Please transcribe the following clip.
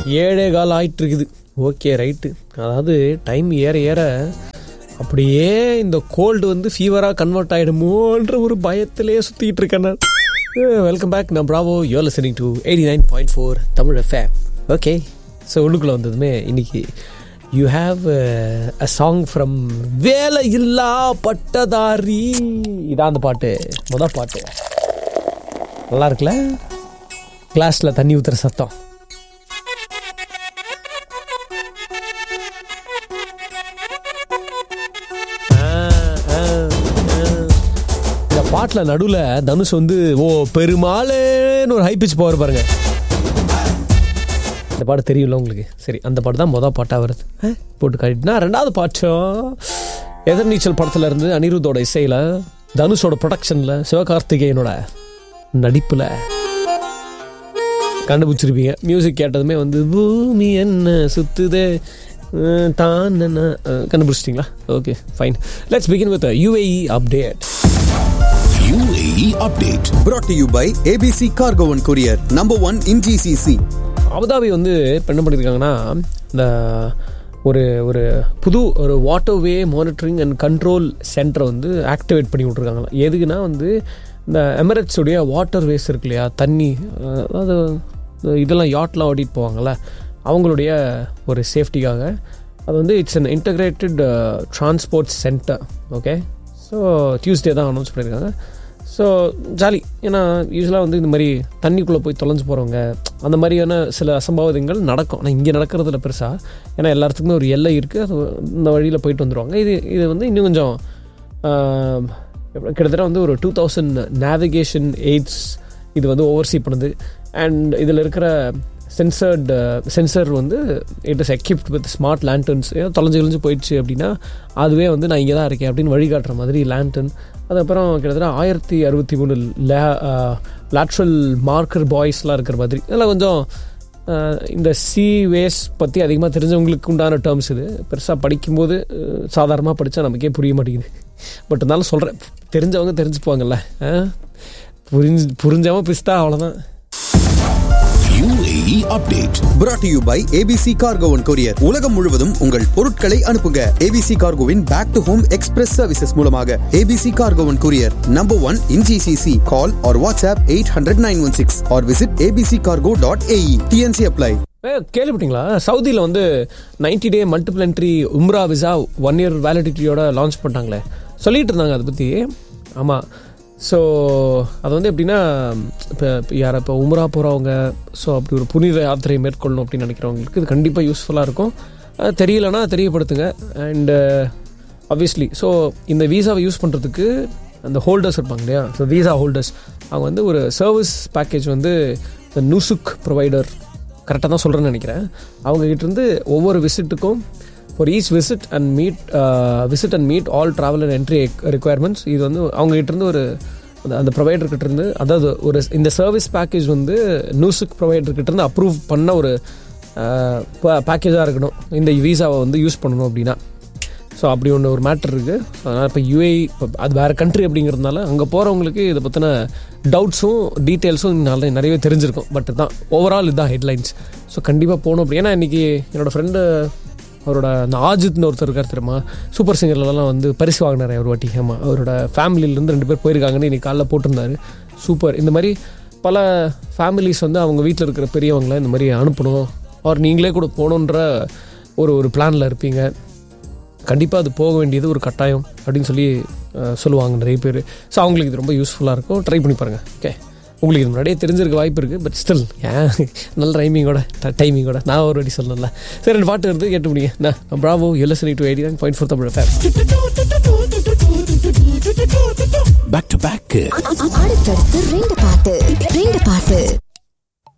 ஏழே கால் ஆயிட்டு இருக்குது ஓகே ரைட்டு அதாவது டைம் ஏற ஏற அப்படியே இந்த கோல்டு வந்து ஃபீவராக கன்வெர்ட் ஆகிடுமோன்ற ஒரு பயத்திலேயே சுற்றிக்கிட்டு இருக்கேன் நான் வெல்கம் பேக் நான் Bravo you're listening to eighty nine point four Tamil FM okay so உள்ளுக்குள்ளே வந்ததுமே இன்னைக்கு you have a song from Velai Illa பட்டதாரி இதான் அந்த பாட்டு முத பாட்டு நல்லா இருக்குல்ல கிளாஸில் தண்ணி ஊற்றுற சத்தம் இந்த பாட்டில் நடுவில் தனுஷ் வந்து ஓ பெருமாளேன்னு ஒரு ஹை பிச் போவார் பாருங்க இந்த பாட்டு தெரியும்ல உங்களுக்கு சரி அந்த பாட்டு தான் மொதல் பாட்டாக வருது அஹ், போட்டு காட்டிட்டுனா ரெண்டாவது பாட்டம் எதிர்நீச்சல் படத்துல இருந்து அனிருத்தோட இசையில் தனுஷோட ப்ரொடக்ஷனில் சிவகார்த்திகேயனோட நடிப்பில் கண்டுபிடிச்சிருப்பீங்க மியூசிக் கேட்டதுமே வந்து பூமி என்ன சுத்துதே அஹ், தான் என்ன அஹ், கண்டுபிடிச்சிட்டிங்களா okay fine let's begin with UAE update UAE update. brought to you by ABC Cargo and Courier, number one in GCC. Abu Dhabi வந்து இப்போ என்ன பண்ணியிருக்காங்கன்னா இந்த ஒரு ஒரு புது ஒரு வாட்டர்வே மானிட்டரிங் அண்ட் கண்ட்ரோல் சென்டரை வந்து ஆக்டிவேட் பண்ணி விட்ருக்காங்களாம் எதுக்குன்னா வந்து இந்த எமிரேட்ஸுடைய வாட்டர் வேஸ் இருக்கு இல்லையா தண்ணி அஹ், அதாவது இந்த இதெல்லாம் யாட்லாம் ஓட்டிட்டு போவாங்கள்ல அவங்களுடைய ஒரு சேஃப்டிக்காக அது வந்து it's an integrated transport centre okay so Tuesday தான் அனௌன்ஸ் பண்ணியிருக்காங்க ஸோ ஜாலி ஏன்னா யூஸ்வலாக வந்து இந்த மாதிரி தண்ணிக்குள்ளே போய் தொலைஞ்சு போகிறவங்க அந்த மாதிரியான சில அசம்பாவிதங்கள் நடக்கும் ஆனால் இங்கே நடக்கிறதுல பெருசாக ஏன்னா எல்லாத்துக்குமே ஒரு எல்லை இருக்குது அது இந்த வழியில் போயிட்டு வந்துடுவாங்க இது இது வந்து இன்னும் கொஞ்சம் ஆஹ், எப்படி- கிட்டத்தட்ட வந்து ஒரு டூ தௌசண்ட் நேவிகேஷன் எய்ட்ஸ் இது வந்து ஓவர்சீ பண்ணுது அண்ட் இதில் இருக்கிற சென்சர்டு சென்சர் வந்து it is equipped with smart lanterns ஏதோ தொலைஞ்சு தொலைஞ்சு போயிடுச்சு அப்படின்னா அதுவே வந்து நான் இங்கே தான் இருக்கேன் அப்படின்னு வழிகாட்டுற மாதிரி லேண்டன் அதுக்கப்புறம் கிட்டத்தட்ட ஆயிரத்தி அறுபத்தி மூணு லே லேட்ரல் மார்க்கர் பாய்ஸ்லாம் இருக்கிற மாதிரி இதெல்லாம் கொஞ்சம் ஆஹ், இந்த சி வேஸ் பற்றி அதிகமாக தெரிஞ்சவங்களுக்கு உண்டான டேர்ம்ஸ் இது பெருசாக படிக்கும்போது சாதாரணமாக படித்தா நமக்கே புரிய மாட்டேங்குது பட் இருந்தாலும் சொல்கிறேன் தெரிஞ்சவங்க தெரிஞ்சுப்பாங்கல்ல ஆ? புரிஞ்சு புரிஞ்சவன் பிஸ்தா அவ்வளோதான் UAE update. brought to you by ABC Cargo and Courier. உலகம் முழுவதும் உங்கள் பொருட்களை அனுப்புங்க ABC Cargoவின் back to home express services மூலமாக ABC Cargo and Courier, number one in GCC. Call or WhatsApp 800-916 or visit abccargo.ae. TNC apply. ஏ கேள்விப்பட்டீங்களா சவுதியில் வந்து 90 டே மல்டிபிள் என்ட்ரி உம்ரா விசா ஒன் இயர் வேலிடிட்டியோட லான்ச் பண்ணிட்டாங்களே சொல்லிட்டு இருந்தாங்க அதை பற்றி ஆமாம் ஸோ அது வந்து எப்படின்னா இப்போ யாரை இப்போ உம்ரா போகிறவங்க ஸோ அப்படி ஒரு புனித யாத்திரை மேற்கொள்ளணும் அப்படின்னு நினைக்கிறவங்களுக்கு இது கண்டிப்பாக யூஸ்ஃபுல்லாக இருக்கும் அது தெரியலனா தெரியப்படுத்துங்க அண்டு obviously ஸோ இந்த வீசாவை யூஸ் பண்ணுறதுக்கு அந்த ஹோல்டர்ஸ் இருப்பாங்க இல்லையா ஸோ வீசா ஹோல்டர்ஸ் அவங்க வந்து ஒரு சர்வீஸ் பேக்கேஜ் வந்து இந்த நூசுக் ப்ரொவைடர் கரெக்டாக தான் சொல்கிறேன்னு நினைக்கிறேன் அவங்க கிட்ட இருந்து ஒவ்வொரு விசிட்டுக்கும் for each visit and meet visit and meet all travel and entry requirements இது வந்து அவங்க கிட்ட இருந்து ஒரு அந்த- அந்த ப்ரொவைடர் கிட்ட இருந்து அதாவது ஒரு இந்த சர்வீஸ் பேக்கேஜ் வந்து நூசுக் ப்ரொவைடர் கிட்ட இருந்து அப்ரூவ் பண்ண ஒரு பேக்கேஜாக இருக்கணும் இந்த வீசாவை வந்து யூஸ் பண்ணணும் அப்படின்னா ஸோ அப்படி ஒன்று ஒரு மேட்டர் இருக்குது அதனால் இப்போ யூஏ இப்போ அது வேறு கண்ட்ரி அப்படிங்கிறதுனால அங்கே போகிறவங்களுக்கு இதை பற்றின டவுட்ஸும் டீட்டெயில்ஸும் நல்ல நிறையவே தெரிஞ்சிருக்கும் பட் தான் ஓவரால் இதுதான் ஹெட்லைன்ஸ் ஸோ கண்டிப்பாக போகணும் அப்படி ஏன்னா இன்றைக்கி என்னோடய ஃப்ரெண்டு அவரோட அந்த ஆஜித்னு ஒருத்தர் இருக்கார் தெரியுமா சூப்பர் சிங்கர்லலாம் வந்து பரிசு வாங்கினார் ஒரு வாட்டி ஆமாம் அவரோட ஃபேமிலியிலேருந்து ரெண்டு பேர் போயிருக்காங்கன்னு இன்னைக்கு காலைல போட்டிருந்தாரு சூப்பர் இந்த மாதிரி பல ஃபேமிலிஸ் வந்து அவங்க வீட்டில் இருக்கிற பெரியவங்களை இந்த மாதிரி அனுப்பணும் அவர் நீங்களே கூட போகணுன்ற ஒரு ஒரு பிளானில் இருப்பீங்க கண்டிப்பாக அது போக வேண்டியது ஒரு கட்டாயம் அப்படின்னு சொல்லி அஹ், சொல்லுவாங்க நிறைய பேர் ஸோ அவங்களுக்கு இது ரொம்ப யூஸ்ஃபுல்லாக இருக்கும் ட்ரை பண்ணி பாருங்கள் ஓகே உங்களுக்கு இது முன்னாடியே தெரிஞ்சிருக்க வாய்ப்பு இருக்குது பட் ஸ்டில் ஏன் நல்ல ரைமிங்கோட டைமிங்கோட நான் ஒரு வாட்டி சொல்லல சரி ரெண்டு பாட்டு வருது கேட்டு முடியுங்க நான் Bravo listen to eighty nine point four Tamil fair Back to back. அடுத்தடுத்து ரெண்டு பாட்டு ரெண்டு பாட்டு